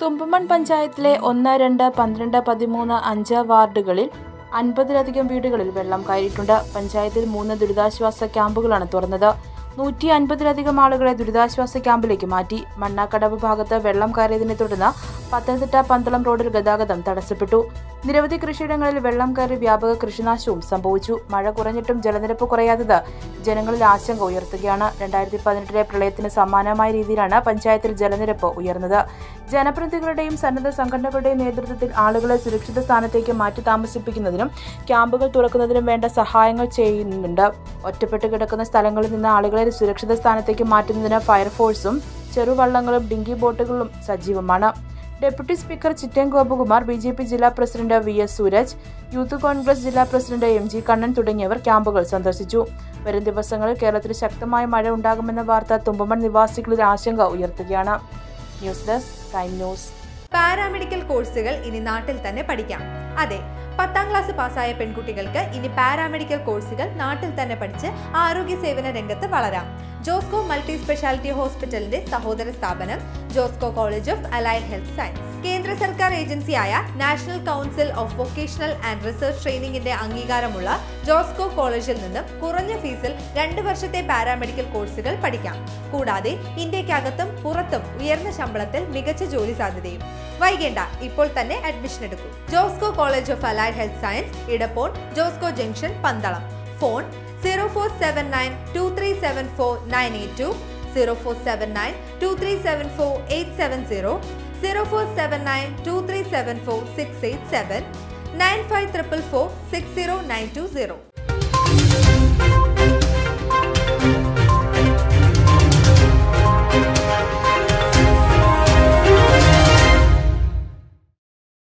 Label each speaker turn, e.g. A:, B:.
A: തുമ്പമൺ പഞ്ചായത്തിലെ ഒന്ന് രണ്ട് പന്ത്രണ്ട് പതിമൂന്ന് അഞ്ച് വാർഡുകളിൽ അൻപതിലധികം വീടുകളിൽ വെള്ളം കയറിയിട്ടുണ്ട് പഞ്ചായത്തിൽ മൂന്ന് ദുരിതാശ്വാസ ക്യാമ്പുകളാണ് തുറന്നത് നൂറ്റി അൻപതിലധികം ആളുകളെ ദുരിതാശ്വാസ ക്യാമ്പിലേക്ക് മാറ്റി മണ്ണാക്കടവ് ഭാഗത്ത് വെള്ളം കയറിയതിനെ തുടർന്ന് പത്തനംതിട്ട പന്തളം റോഡിൽ ഗതാഗതം തടസ്സപ്പെട്ടു നിരവധി കൃഷിയിടങ്ങളിൽ വെള്ളം കയറി വ്യാപക കൃഷിനാശവും സംഭവിച്ചു മഴ കുറഞ്ഞിട്ടും ജലനിരപ്പ് കുറയാത്തത് ജനങ്ങളിൽ ആശങ്ക ഉയർത്തുകയാണ് രണ്ടായിരത്തി പതിനെട്ടിലെ പ്രളയത്തിന് സമാനമായ രീതിയിലാണ് പഞ്ചായത്തിൽ ജലനിരപ്പ് ഉയർന്നത് ജനപ്രതിനിധികളുടെയും സന്നദ്ധ സംഘടനകളുടെയും നേതൃത്വത്തിൽ ആളുകളെ സുരക്ഷിത സ്ഥാനത്തേക്ക് മാറ്റി താമസിപ്പിക്കുന്നതിനും ക്യാമ്പുകൾ തുറക്കുന്നതിനും വേണ്ട സഹായങ്ങൾ ചെയ്യുന്നുണ്ട് ഒറ്റപ്പെട്ട് കിടക്കുന്ന സ്ഥലങ്ങളിൽ നിന്ന് ആളുകളെ സുരക്ഷിത സ്ഥാനത്തേക്ക് മാറ്റുന്നതിന് ഫയർഫോഴ്സും ചെറുവള്ളങ്ങളും ഡിങ്കി ബോട്ടുകളും സജീവമാണ് deputy speaker Chittan Gopakumar B J P ജില്ലാ president V S Sooraj youth Congress ജില്ലാ പ്രസിഡന്റ് എം ജി കണ്ണൻ തുടങ്ങിയവർ ക്യാമ്പുകൾ സന്ദർശിച്ചു വരും ദിവസങ്ങളിൽ കേരളത്തിൽ ശക്തമായ മഴ ഉണ്ടാകുമെന്ന വാർത്ത തുമ്പമൺ നിവാസികളിൽ ആശങ്ക ഉയർത്തുകയാണ് news desk time news
B: paramedical കോഴ്സുകൾ ഇനി നാട്ടിൽ തന്നെ പഠിക്കാം അതെ പത്താം ക്ലാസ് പാസ്സായ പെൺകുട്ടികൾക്ക് ഇനി പാരാമെഡിക്കൽ കോഴ്സുകൾ നാട്ടിൽ തന്നെ പഠിച്ച് ആരോഗ്യ സേവന രംഗത്ത് വളരാം ജോസ്കോ മൾട്ടി സ്പെഷ്യാലിറ്റി ഹോസ്പിറ്റലിന്റെ സഹോദര സ്ഥാപനം Josco college of allied health science കേന്ദ്ര സർക്കാർ ഏജൻസിയായ national council of vocational and research ട്രെയിനിങ്ങിന്റെ അംഗീകാരമുള്ള ജോസ്കോ കോളേജിൽ നിന്നും കുറഞ്ഞ ഫീസിൽ രണ്ട് വർഷത്തെ പാരാമെഡിക്കൽ കോഴ്സുകൾ പഠിക്കാം കൂടാതെ ഇന്ത്യക്കകത്തും പുറത്തും ഉയർന്ന ശമ്പളത്തിൽ മികച്ച ജോലി സാധ്യതയും വൈകേണ്ട ഇപ്പോൾ തന്നെ അഡ്മിഷൻ എടുക്കൂ Josco college of allied health science Edappon Josco junction Pandalam phone zero four seven nine two three seven four nine eight two zero four seven nine two three seven four eight seven zero zero four seven nine two three seven four six eight seven nine five triple four six zero nine two zero